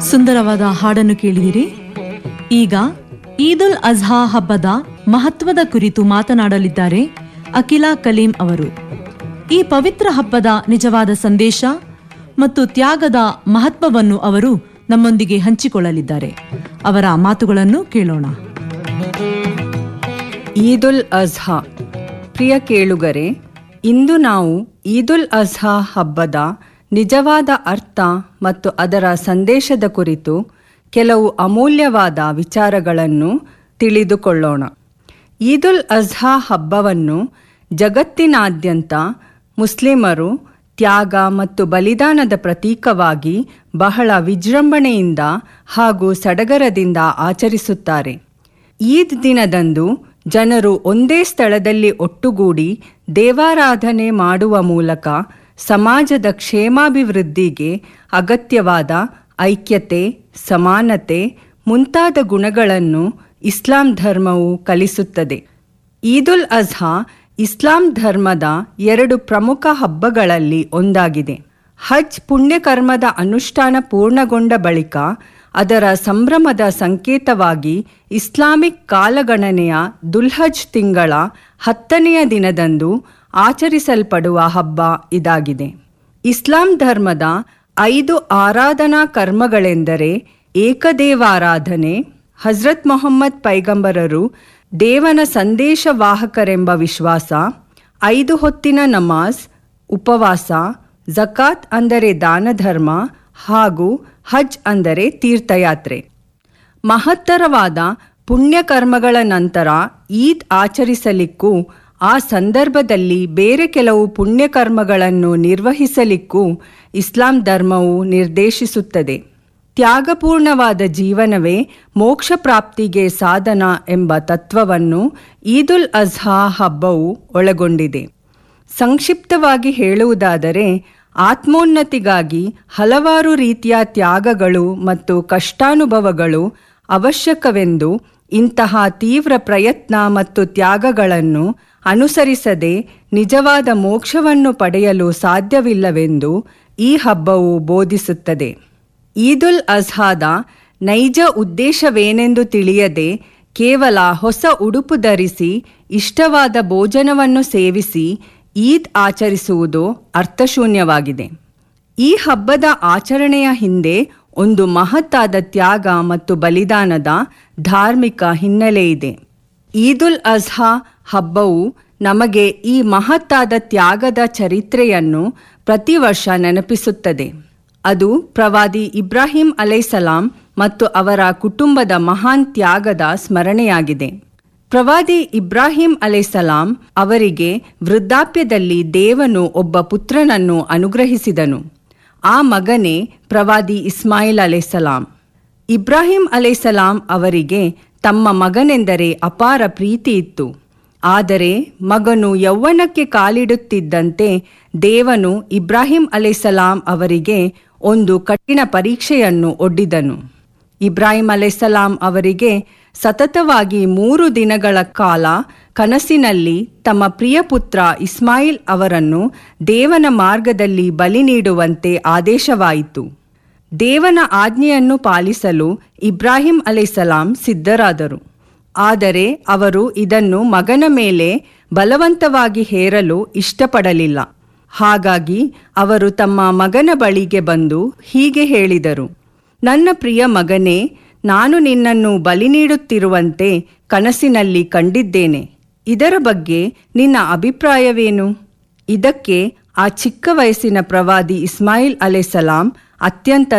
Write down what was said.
ಸುಂದರವಾದ ಹಾಡನ್ನು ಕೇಳಿದಿರಿ ಈಗ ಈದುಲ್ ಅಜ್ಹಾ ಹಬ್ಬದ ಮಹತ್ವದ ಕುರಿತು ಮಾತನಾಡಲಿದ್ದಾರೆ ಅಖಿಲಾ ಕಲೀಂ ಅವರು ಈ ಪವಿತ್ರ ಹಬ್ಬದ ನಿಜವಾದ ಸಂದೇಶ ಮತ್ತು ತ್ಯಾಗದ ಮಹತ್ವವನ್ನು ಅವರು ನಮ್ಮೊಂದಿಗೆ ಹಂಚಿಕೊಳ್ಳಲಿದ್ದಾರೆ ಅವರ ಮಾತುಗಳನ್ನು ಕೇಳೋಣ ಈದುಲ್ ಅಜ್ಹಾ ಪ್ರಿಯ ಕೇಳುಗರೆ ಇಂದು ನಾವು ಈದುಲ್ ಅಜ್ಹಾ ಹಬ್ಬದ ನಿಜವಾದ ಅರ್ಥ ಮತ್ತು ಅದರ ಸಂದೇಶದ ಕುರಿತು ಕೆಲವು ಅಮೂಲ್ಯವಾದ ವಿಚಾರಗಳನ್ನು ತಿಳಿದುಕೊಳ್ಳೋಣ ಈದುಲ್ ಅಜ್ಹಾ ಹಬ್ಬವನ್ನು ಜಗತ್ತಿನಾದ್ಯಂತ ಮುಸ್ಲಿಮರು ತ್ಯಾಗ ಮತ್ತು ಬಲಿದಾನದ ಪ್ರತೀಕವಾಗಿ ಬಹಳ ವಿಜೃಂಭಣೆಯಿಂದ ಹಾಗೂ ಸಡಗರದಿಂದ ಆಚರಿಸುತ್ತಾರೆ ಈದ್ ದಿನದಂದು ಜನರು ಒಂದೇ ಸ್ಥಳದಲ್ಲಿ ಒಟ್ಟುಗೂಡಿ ದೇವಾರಾಧನೆ ಮಾಡುವ ಮೂಲಕ ಸಮಾಜದ ಕ್ಷೇಮಾಭಿವೃದ್ಧಿಗೆ ಅಗತ್ಯವಾದ ಐಕ್ಯತೆ ಸಮಾನತೆ ಮುಂತಾದ ಗುಣಗಳನ್ನು ಇಸ್ಲಾಂ ಧರ್ಮವು ಕಲಿಸುತ್ತದೆ ಈದುಲ್ ಅಜ್ಹಾ ಇಸ್ಲಾಂ ಧರ್ಮದ ಎರಡು ಪ್ರಮುಖ ಹಬ್ಬಗಳಲ್ಲಿ ಒಂದಾಗಿದೆ ಹಜ್ ಪುಣ್ಯಕರ್ಮದ ಅನುಷ್ಠಾನ ಪೂರ್ಣಗೊಂಡ ಬಳಿಕ ಅದರ ಸಂಭ್ರಮದ ಸಂಕೇತವಾಗಿ ಇಸ್ಲಾಮಿಕ್ ಕಾಲಗಣನೆಯ ದುಲ್ಹಜ್ ತಿಂಗಳ ಹತ್ತನೆಯ ದಿನದಂದು ಆಚರಿಸಲ್ಪಡುವ ಹಬ್ಬ ಇದಾಗಿದೆ ಇಸ್ಲಾಂ ಧರ್ಮದ ಐದು ಆರಾಧನಾ ಕರ್ಮಗಳೆಂದರೆ ಏಕದೇವಾರಾಧನೆ ಹಜ್ರತ್ ಮೊಹಮ್ಮದ್ ಪೈಗಂಬರರು ದೇವನ ಸಂದೇಶವಾಹಕರೆಂಬ ವಿಶ್ವಾಸ ಐದು ಹೊತ್ತಿನ ನಮಾಜ್ ಉಪವಾಸ ಜಕಾತ್ ಅಂದರೆ ದಾನಧರ್ಮ ಹಾಗೂ ಹಜ್ ಅಂದರೆ ತೀರ್ಥಯಾತ್ರೆ ಮಹತ್ತರವಾದ ಪುಣ್ಯಕರ್ಮಗಳ ನಂತರ ಈದ್ ಆಚರಿಸಲಿಕ್ಕೂ ಆ ಸಂದರ್ಭದಲ್ಲಿ ಬೇರೆ ಕೆಲವು ಪುಣ್ಯಕರ್ಮಗಳನ್ನು ನಿರ್ವಹಿಸಲಿಕ್ಕೂ ಇಸ್ಲಾಂ ಧರ್ಮವು ನಿರ್ದೇಶಿಸುತ್ತದೆ ತ್ಯಾಗಪೂರ್ಣವಾದ ಜೀವನವೇ ಮೋಕ್ಷ ಪ್ರಾಪ್ತಿಗೆ ಸಾಧನ ಎಂಬ ತತ್ವವನ್ನು ಈದುಲ್ ಅಜ್ಹಾ ಹಬ್ಬವು ಒಳಗೊಂಡಿದೆ ಸಂಕ್ಷಿಪ್ತವಾಗಿ ಹೇಳುವುದಾದರೆ ಆತ್ಮೋನ್ನತಿಗಾಗಿ ಹಲವಾರು ರೀತಿಯ ತ್ಯಾಗಗಳು ಮತ್ತು ಕಷ್ಟಾನುಭವಗಳು ಅವಶ್ಯಕವೆಂದು ಇಂತಹ ತೀವ್ರ ಪ್ರಯತ್ನ ಮತ್ತು ತ್ಯಾಗಗಳನ್ನು ಅನುಸರಿಸದೆ ನಿಜವಾದ ಮೋಕ್ಷವನ್ನು ಪಡೆಯಲು ಸಾಧ್ಯವಿಲ್ಲವೆಂದು ಈ ಹಬ್ಬವು ಬೋಧಿಸುತ್ತದೆ ಈದುಲ್ ಅಜ್ಹಾದ ನೈಜ ಉದ್ದೇಶವೇನೆಂದು ತಿಳಿಯದೆ ಕೇವಲ ಹೊಸ ಉಡುಪು ಧರಿಸಿ ಇಷ್ಟವಾದ ಭೋಜನವನ್ನು ಸೇವಿಸಿ ಈದ್ ಆಚರಿಸುವುದು ಅರ್ಥಶೂನ್ಯವಾಗಿದೆ ಈ ಹಬ್ಬದ ಆಚರಣೆಯ ಹಿಂದೆ ಒಂದು ಮಹತ್ತಾದ ತ್ಯಾಗ ಮತ್ತು ಬಲಿದಾನದ ಧಾರ್ಮಿಕ ಹಿನ್ನೆಲೆ ಇದೆ ಈದುಲ್ ಅಜ್ಹಾ ಹಬ್ಬವು ನಮಗೆ ಈ ಮಹತ್ತಾದ ತ್ಯಾಗದ ಚರಿತ್ರೆಯನ್ನು ಪ್ರತಿ ವರ್ಷ ನೆನಪಿಸುತ್ತದೆ ಅದು ಪ್ರವಾದಿ ಇಬ್ರಾಹಿಂ ಅಲೈಸಲಾಂ ಮತ್ತು ಅವರ ಕುಟುಂಬದ ಮಹಾನ್ ತ್ಯಾಗದ ಸ್ಮರಣೆಯಾಗಿದೆ ಪ್ರವಾದಿ ಇಬ್ರಾಹಿಂ ಅಲೈಸಲಾಂ ಅವರಿಗೆ ವೃದ್ಧಾಪ್ಯದಲ್ಲಿ ದೇವನು ಒಬ್ಬ ಪುತ್ರನನ್ನು ಅನುಗ್ರಹಿಸಿದನು ಆ ಮಗನೇ ಪ್ರವಾದಿ ಇಸ್ಮಾಯಿಲ್ ಅಲೈಸಲಾಂ ಇಬ್ರಾಹಿಂ ಅಲೈಸಲಾಂ ಅವರಿಗೆ ತಮ್ಮ ಮಗನೆಂದರೆ ಅಪಾರ ಪ್ರೀತಿ ಇತ್ತು ಆದರೆ ಮಗನು ಯೌವನಕ್ಕೆ ಕಾಲಿಡುತ್ತಿದ್ದಂತೆ ದೇವನು ಇಬ್ರಾಹಿಂ ಅಲೈಸಲಾಂ ಅವರಿಗೆ ಒಂದು ಕಠಿಣ ಪರೀಕ್ಷೆಯನ್ನು ಒಡ್ಡಿದನು ಇಬ್ರಾಹಿಂ ಅಲೈಸಲಾಂ ಅವರಿಗೆ ಸತತವಾಗಿ ಮೂರು ದಿನಗಳ ಕಾಲ ಕನಸಿನಲ್ಲಿ ತಮ್ಮ ಪ್ರಿಯ ಪುತ್ರ ಇಸ್ಮಾಯಿಲ್ ಅವರನ್ನು ದೇವನ ಮಾರ್ಗದಲ್ಲಿ ಬಲಿ ನೀಡುವಂತೆ ಆದೇಶವಾಯಿತು ದೇವನ ಆಜ್ಞೆಯನ್ನು ಪಾಲಿಸಲು ಇಬ್ರಾಹಿಂ ಅಲೈಸಲಾಂ ಸಿದ್ಧರಾದರು ಆದರೆ ಅವರು ಇದನ್ನು ಮಗನ ಮೇಲೆ ಬಲವಂತವಾಗಿ ಹೇರಲು ಇಷ್ಟಪಡಲಿಲ್ಲ ಹಾಗಾಗಿ ಅವರು ತಮ್ಮ ಮಗನ ಬಳಿಗೆ ಬಂದು ಹೀಗೆ ಹೇಳಿದರು ನನ್ನ ಪ್ರಿಯ ಮಗನೇ ನಾನು ನಿನ್ನನ್ನು ಬಲಿ ನೀಡುತ್ತಿರುವಂತೆ ಕನಸಿನಲ್ಲಿ ಕಂಡಿದ್ದೇನೆ ಇದರ ಬಗ್ಗೆ ನಿನ್ನ ಅಭಿಪ್ರಾಯವೇನು ಇದಕ್ಕೆ ಆ ಚಿಕ್ಕ ವಯಸ್ಸಿನ ಪ್ರವಾದಿ ಇಸ್ಮಾಯಿಲ್ ಅಲೆಸಲಾಂ ಅತ್ಯಂತ